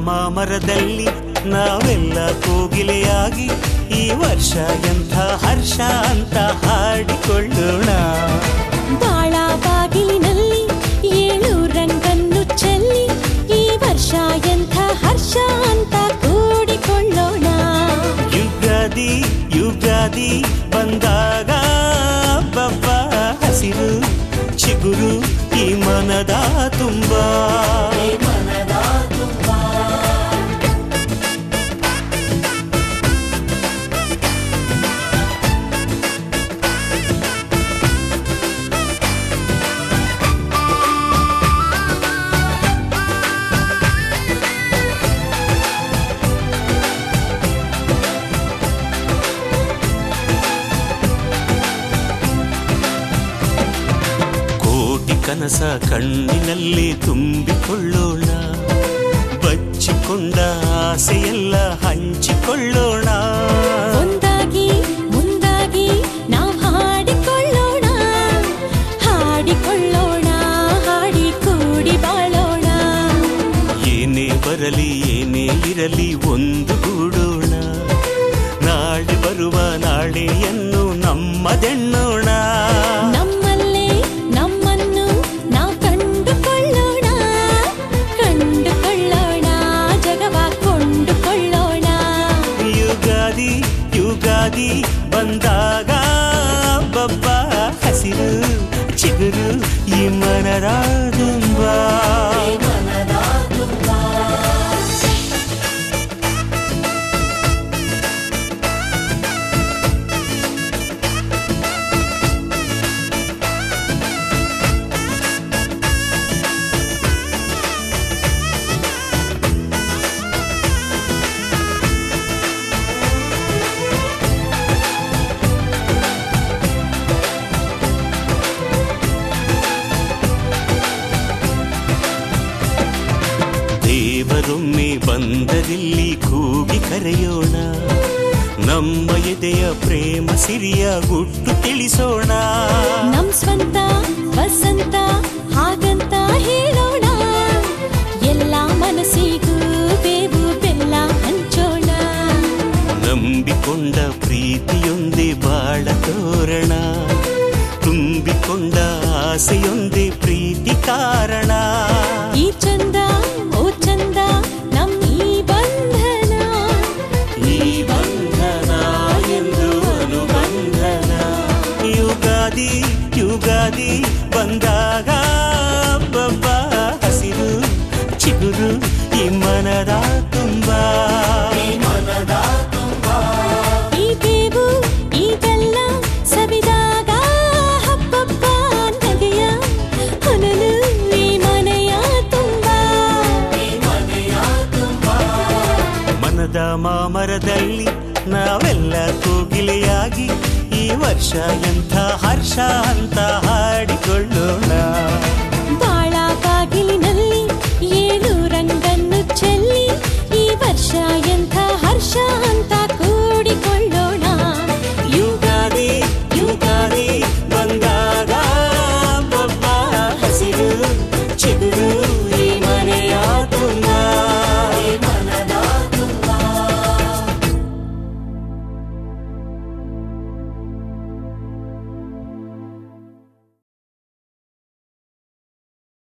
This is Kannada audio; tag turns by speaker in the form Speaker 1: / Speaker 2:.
Speaker 1: ಮಾಮರದಲ್ಲಿ ನಾವೆಲ್ಲ ಕೋಗಿಲೆಯಾಗಿ ಈ ವರ್ಷ ಎಂಥ ಹರ್ಷ ಅಂತ ಹಾಡಿಕೊಳ್ಳೋಣ
Speaker 2: ಬಾಳ ಬಾಗಿಲಿನಲ್ಲಿ ಏಳು ರಂಗನ್ನು ಚೆಲ್ಲಿ ಈ ವರ್ಷ ಎಂಥ ಹರ್ಷ ಅಂತ ಕೂಡಿಕೊಳ್ಳೋಣ
Speaker 1: ಯುಗಾದಿ ಯುಗಾದಿ ಬಂದಾಗ ಬಬ್ಬ ಹಸಿರು ಚಿಗುರು ಈ ಮನದ ತುಂಬಾ ಕೋಟಿ ಕನಸ ಕಣ್ಣಿನಲ್ಲಿ ತುಂಬಿಕೊಳ್ಳೋಣ ಬಚ್ಚಿಕೊಂಡ ಆಸೆಯೆಲ್ಲ ಹಂಚಿಕೊಳ್ಳೋಣ
Speaker 2: ಒಂದಾಗಿ ಮುಂದಾಗಿ ನಾವು ಹಾಡಿಕೊಳ್ಳೋಣ ಹಾಡಿಕೊಳ್ಳೋಣ ಹಾಡಿ ಕೂಡಿ ಬಾಳೋಣ
Speaker 1: ಏನೇ ಬರಲಿ ಏನೇ ಇರಲಿ ಒಂದು ಗೂಡೋಣ ನಾಳೆ ಬರುವ ನಾಳೆಯನ್ನು ನಮ್ಮದೆಣ್ಣೋಣ
Speaker 2: ನಮ್ಮಲ್ಲೇ ನಮ್ಮನ್ನು ನಾವು ಕಂಡುಕೊಳ್ಳೋಣ ಕಂಡುಕೊಳ್ಳೋಣ ಜಗವ ಕೊಂಡುಕೊಳ್ಳೋಣ
Speaker 1: ಯುಗಾದಿ ಯುಗಾದಿ ಬಂದಾಗ ಬಬ್ಬ ಹಸಿರು ಚಿಗುರು ಈ ಮನದ ತುಂಬಾ ದೇವರೊಮ್ಮೆ ಬಂದರಿಲ್ಲಿ ಕೂಗಿ ಕರೆಯೋಣ ನಮ್ಮ ಎದೆಯ ಪ್ರೇಮ ಸಿರಿಯ ಗುಟ್ಟು ತಿಳಿಸೋಣ
Speaker 2: ನಮ್ ಸ್ವಂತ ವಸಂತ ಹಾಗಂತ ಹೇಳೋಣ ಎಲ್ಲ ಮನಸ್ಸಿಗೂ ಬೇವು ಬೆಲ್ಲ ಹಂಚೋಣ
Speaker 1: ನಂಬಿಕೊಂಡ ಪ್ರೀತಿಯೊಂದೇ ಬಾಳ ತೋರಣ ತುಂಬಿಕೊಂಡ ಆಸೆಯೊಂದೇ ಪ್ರೀತಿ ಕಾರಣ
Speaker 2: ಈ ಚಂದ ಓ ಚಂದ ನಮ್ ಈ ಬಂಧನ
Speaker 1: ಈ ಬಂಧನ ಎಂದು ಅನುಬಂಧನ ಯುಗಾದಿ ಯುಗಾದಿ ಬಂದಾಗ ಬಬ್ಬ ಹಸಿರು ಚಿಗುರು ಈ ಮನದ ತುಂಬಾ
Speaker 2: ಈ ಬೇವು ಈ ಬೆಲ್ಲ ಸವಿದಾಗ ಹಬ್ಬಬ್ಬ ನಗೆಯ ಹೊನಲು ಈ ಮನೆಯ ತುಂಬಾ
Speaker 1: ಮನದ ಮಾಮರದಲ್ಲಿ ನಾವೆಲ್ಲ ಕೋಗಿಲೆಯಾಗಿ ಈ ವರ್ಷ ಎಂಥ ಹರ್ಷ ಅಂತ ಹಾಡಿಕೊಳ್ಳೋಣ
Speaker 2: ಬಾಳ ಬಾಗಿಲಿನಲ್ಲಿ ಏಳು ರಂಗನ್ನು ಚೆಲ್ಲಿ ಈ ವರ್ಷ ಎಂಥ ಹರ್ಷ ಅಂತ